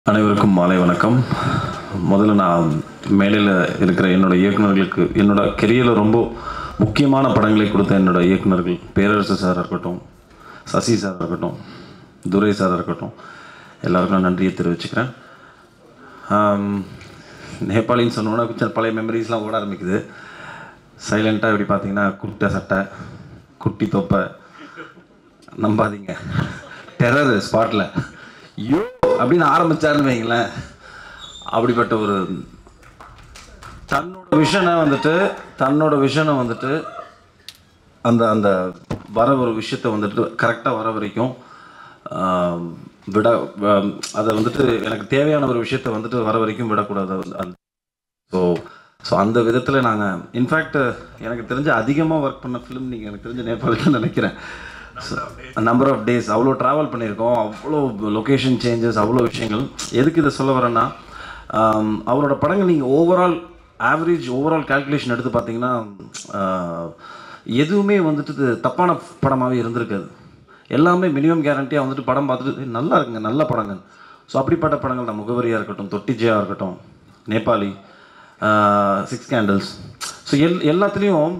அனைவருக்கும் மாலை வணக்கம் முதல்ல நான் மேடையில் இருக்கிற என்னோட இயக்குனர்களுக்கு என்னோட கெரியரில் ரொம்ப முக்கியமான படங்களை கொடுத்த என்னோட இயக்குனர்கள் பேரரசு சார் இருக்கட்டும் சசி சார் இருக்கட்டும் துரை சார் இருக்கட்டும் எல்லாருக்கும் நான் நன்றியை தெரிவிச்சுக்கிறேன் ஆம், நேபாளின்னு சொன்னோன்னா கொஞ்சம் பழைய மெமரிஸ்லாம் ஓட ஆரம்பிக்குது சைலண்ட்டாக இப்படி பார்த்தீங்கன்னா குட்டை சட்டை குட்டி தொப்பை நம்பாதீங்க டெரர் ஸ்பாட்டில் ஐயோ அப்படின்னு ஆரம்பிச்சாருன்னு வைங்களேன் அப்படிப்பட்ட ஒரு தன்னோட விஷனை வந்துட்டு தன்னோட விஷனை வந்துட்டு அந்த அந்த வர ஒரு விஷயத்தை வந்துட்டு கரெக்டாக வர வரைக்கும் ஆம், விட ஆம், அதை வந்துட்டு எனக்கு தேவையான ஒரு விஷயத்தை வந்துட்டு வர வரைக்கும் விடக்கூடாது அந்த ஸோ ஸோ அந்த விதத்தில் நாங்கள் இன்ஃபேக்ட் எனக்கு தெரிஞ்ச அதிகமாக ஒர்க் பண்ண ஃபிலிம் நீங்கள் எனக்கு தெரிஞ்ச நேபாளில் நினைக்கிறேன் நம்பர் ஆஃப் டேஸ் அவ்வளோ ட்ராவல் பண்ணியிருக்கோம் அவ்வளோ லொக்கேஷன் சேஞ்சஸ் அவ்வளோ விஷயங்கள் எதுக்கு இதை சொல்ல வரேன்னா ஆம், அவரோட படங்கள் நீங்கள் ஓவரால் ஆவரேஜ் ஓவரால் கால்குலேஷன் எடுத்து பார்த்தீங்கன்னா ஆஹ், எதுவுமே வந்துட்டு இது தப்பான படமாகவே இருந்திருக்காது எல்லாமே மினிமம் கேரண்டியாக வந்துட்டு படம் பார்த்துட்டு "ஏய், நல்லா இருக்குங்க நல்ல படங்கள் ஸோ அப்படிப்பட்ட படங்கள் தான் முகவரியாக இருக்கட்டும் தொட்டிஜியாக இருக்கட்டும் நேபாளி சிக்ஸ் கேண்டல்ஸ் ஸோ எல் எல்லாத்துலேயும்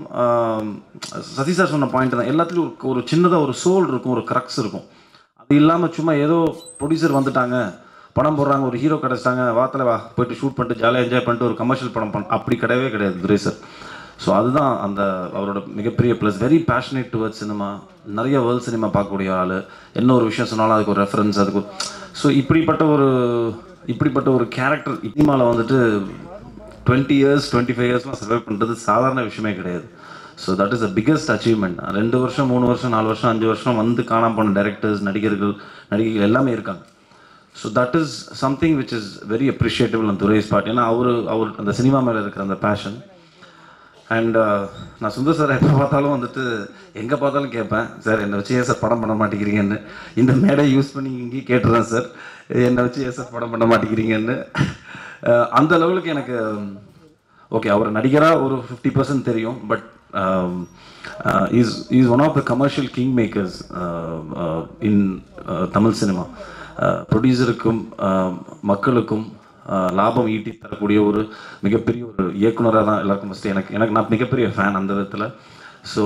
சதி சார் சொன்ன பாயிண்ட் தான் எல்லாத்துலேயும் ஒரு ஒரு சின்னதாக ஒரு சோல் இருக்கும் ஒரு க்ரக்ஸ் இருக்கும் அது இல்லாமல் சும்மா ஏதோ ப்ரொடியூசர் வந்துட்டாங்க படம் போடுறாங்க ஒரு ஹீரோ கிடச்சிட்டாங்க வாத்தில் வா போயிட்டு ஷூட் பண்ணிட்டு ஜாலியாக என்ஜாய் பண்ணிட்டு ஒரு கமர்ஷியல் படம் பண்ண அப்படி கிடையவே கிடையாது துரை சார் ஸோ அதுதான் அந்த அவரோட மிகப்பெரிய plus very passionate towards cinema நிறைய வேர்ல்ட் சினிமா பார்க்கக்கூடிய ஆள் என்ன ஒரு விஷயம் சொன்னாலும் அதுக்கு ஒரு ரெஃபரன்ஸ் அதுக்கு ஸோ இப்படிப்பட்ட ஒரு இப்படிப்பட்ட ஒரு கேரக்டர் சினிமாவில் வந்துட்டு டுவெண்ட்டி இயர்ஸ் டுவெண்ட்டி ஃபைவ் இயர்ஸ்லாம் சர்வை பண்ணுறது சாதாரண விஷயமே கிடையாது so that is the biggest achievement ரெண்டு வருஷம் மூணு வருஷம் நாலு வருஷம் அஞ்சு வருஷம் வந்து காணாம போன டைரக்டர்ஸ் நடிகர்கள் நடிகைகள் எல்லாமே இருக்காங்க so that is something which is very appreciable அந்த துரேஸ் பார்ட் ஏன்னா அவர் அவர் அந்த சினிமா மேலே இருக்கிற அந்த பேஷன் அண்ட் நான் சுந்தர் சார் எப்போ பார்த்தாலும் வந்துட்டு எங்கே பார்த்தாலும் கேட்பேன் சார் என்னை வச்சு ஏன் சார் படம் பண்ண மாட்டேங்கிறீங்கன்னு இந்த மேடை யூஸ் பண்ணி இங்கேயும் கேட்டுறேன் சார் என்னை வச்சு ஏன் சார் படம் பண்ண மாட்டேங்கிறீங்கன்னு அஹ், அந்த லெவலுக்கு எனக்கு ஓகே அவர் நடிகராக ஒரு ஃபிஃப்டி பர்சன்ட் தெரியும் but is is one of the commercial kingmakers in Tamil cinema ப்ரொடியூசருக்கும் மக்களுக்கும் ஆஹ் லாபம் ஈட்டி தரக்கூடிய ஒரு மிகப்பெரிய ஒரு இயக்குனராக தான் எல்லாருக்கும் ஃபஸ்ட்டு எனக்கு எனக்கு நான் மிகப்பெரிய ஃபேன் அந்த விதத்தில் ஸோ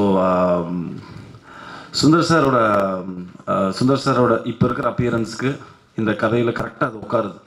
சுந்தர் சாரோட ஆஹ் சுந்தர் சாரோட இப்போ இருக்கிற அப்பியரன்ஸ்க்கு இந்த கதையில் கரெக்டாக அது உட்காருது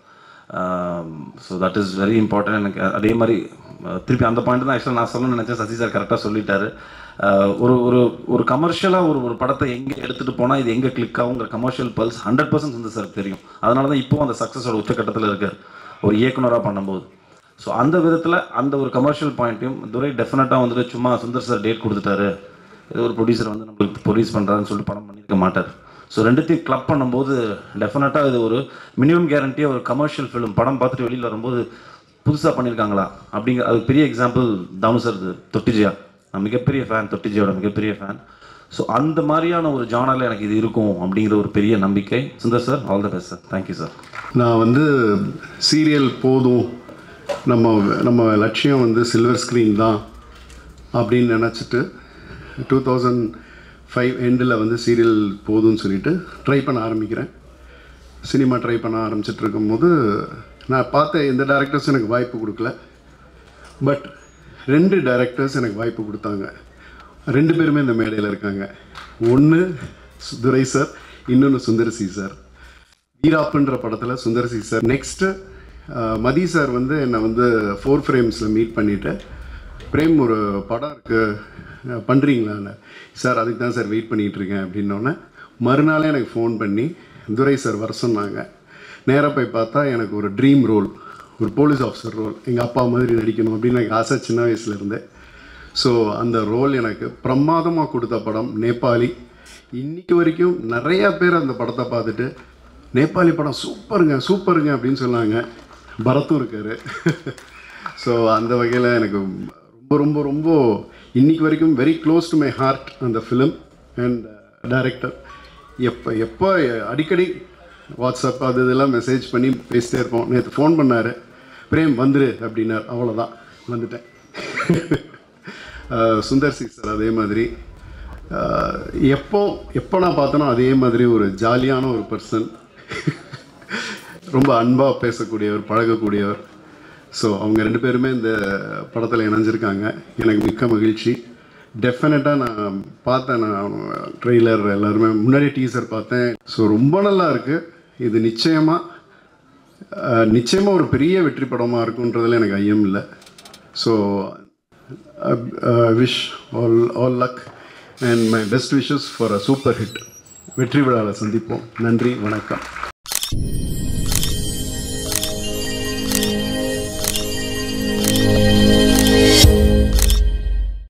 so that is very important எனக்கு அதே மாதிரி ஆஹ் திருப்பி அந்த பாயிண்ட் தான் ஆக்சுவலாக நான் சொல்லணும்னு நினச்சேன் சசி சார் கரெக்டாக சொல்லிட்டாரு ஆஹ் ஒரு ஒரு ஒரு கமர்ஷியலாக ஒரு ஒரு படத்தை எங்கே எடுத்துகிட்டு போனால் இது எங்கே கிளிக் ஆகுங்கிற commercial pulse hundred percent Sundar sir தெரியும் அதனால தான் இப்போ அந்த சக்ஸஸோட உச்சக்கட்டத்தில் இருக்கார் ஒரு இயக்குனராக பண்ணும்போது ஸோ அந்த விதத்தில் அந்த ஒரு கமர்ஷியல் பாயிண்ட்டையும் துரை டெஃபினட்டாக வந்துட்டு சும்மா சுந்தர் சார் டேட் கொடுத்துட்டாரு ஏதோ ஒரு ப்ரொடியூசர் வந்து நம்மளுக்கு ப்ரொடியூஸ் பண்ணுறாருன்னு சொல்லிட்டு படம் பண்ணியிருக்க மாட்டார் ஸோ ரெண்டுத்தையும் கிளப் பண்ணும்போது டெஃபினட்டாக இது ஒரு மினிமம் கேரண்டியாக ஒரு கமர்ஷியல் ஃபிலிம் படம் பார்த்துட்டு வெளியில் வரும்போது புதுசாக பண்ணியிருக்காங்களா அப்படிங்கிற அது பெரிய எக்ஸாம்பிள் தானு சார் இது தொட்டிஜியா நான் மிகப்பெரிய ஃபேன் தொட்டிஜியோட மிகப்பெரிய ஃபேன் ஸோ அந்த மாதிரியான ஒரு ஜானரில் எனக்கு இது இருக்கும் அப்படிங்கிற ஒரு பெரிய நம்பிக்கை Sundar sir all the best sir thank you sir நான் வந்து சீரியல் போதும் நம்ம நம்ம லட்சியம் வந்து சில்வர் ஸ்க்ரீன் தான் அப்படின்னு நினச்சிட்டு டூ தௌசண்ட் ஃபைவ் எண்டில் வந்து சீரியல் போதும்னு சொல்லிட்டு ட்ரை பண்ண ஆரம்பிக்கிறேன் சினிமா ட்ரை பண்ண ஆரம்பிச்சிட்டு இருக்கும்போது நான் பார்த்த எந்த டேரக்டர்ஸும் எனக்கு வாய்ப்பு கொடுக்கல பட் ரெண்டு டைரக்டர்ஸ் எனக்கு வாய்ப்பு கொடுத்தாங்க ரெண்டு பேருமே இந்த மேடையில் இருக்காங்க ஒன்று துரை சார் இன்னொன்று சுந்தரசி சார் வீராப்புன்ற படத்தில் Sundar C sir next Mathi sir வந்து என்னை வந்து ஃபோர் ஃப்ரேம்ஸில் மீட் பண்ணிவிட்டு பிரேம் ஒரு படம் இருக்குது பண்ணுறீங்களான்னு சார் அதுக்கு தான் சார் வெயிட் பண்ணிகிட்டு இருக்கேன் அப்படின்னோடனே மறுநாளே எனக்கு ஃபோன் பண்ணி துரை சார் வர சொன்னாங்க நேராக போய் பார்த்தா எனக்கு ஒரு ட்ரீம் ரோல் ஒரு போலீஸ் ஆஃபீஸர் ரோல் எங்கள் அப்பா மாதிரி நடிக்கணும் அப்படின்னு எனக்கு ஆசை சின்ன வயசுலேருந்தே ஸோ அந்த ரோல் எனக்கு பிரமாதமாக கொடுத்த படம் நேபாளி இன்னைக்கு வரைக்கும் நிறைய பேர் அந்த படத்தை பார்த்துட்டு நேபாளி படம் சூப்பருங்க சூப்பருங்க அப்படின்னு சொன்னாங்க பரத்தும் இருக்காரு ஸோ அந்த வகையில் எனக்கு ரொம்ப ரொம்ப ரொம்ப இன்னைக்கு வரைக்கும் very close to my heart அந்த ஃபிலிம் அண்ட் டைரக்டர் எப்போ எப்போ அடிக்கடி வாட்ஸ்அப் அது இதெல்லாம் மெசேஜ் பண்ணி பேசிட்டே இருப்போம் நேற்று ஃபோன் பண்ணார் பிரேம் வந்துரு அப்படின்னார் அவ்வளோதான் வந்துட்டேன் அஹ் சுந்தர் சி சார் அதே மாதிரி அஹ் எப்போ எப்போ நான் பார்த்தனோ அதே மாதிரி ஒரு ஜாலியான ஒரு பர்சன் ரொம்ப அன்பாக பேசக்கூடியவர் பழகக்கூடியவர் ஸோ அவங்க ரெண்டு பேருமே இந்த படத்தில் இணைஞ்சிருக்காங்க எனக்கு மிக்க மகிழ்ச்சி டெஃபினட்டாக நான் பார்த்தேன் நான் ட்ரெய்லர் எல்லாருமே முன்னாடியே டீசர் பார்த்தேன் ஸோ ரொம்ப நல்லா இருக்குது இது நிச்சயமாக நிச்சயமாக ஒரு பெரிய வெற்றி படமாக இருக்குன்றதுல எனக்கு ஐயம் இல்லை so wish all all luck and my best wishes for a super hit வெற்றி விழாவில் சந்திப்போம் நன்றி வணக்கம்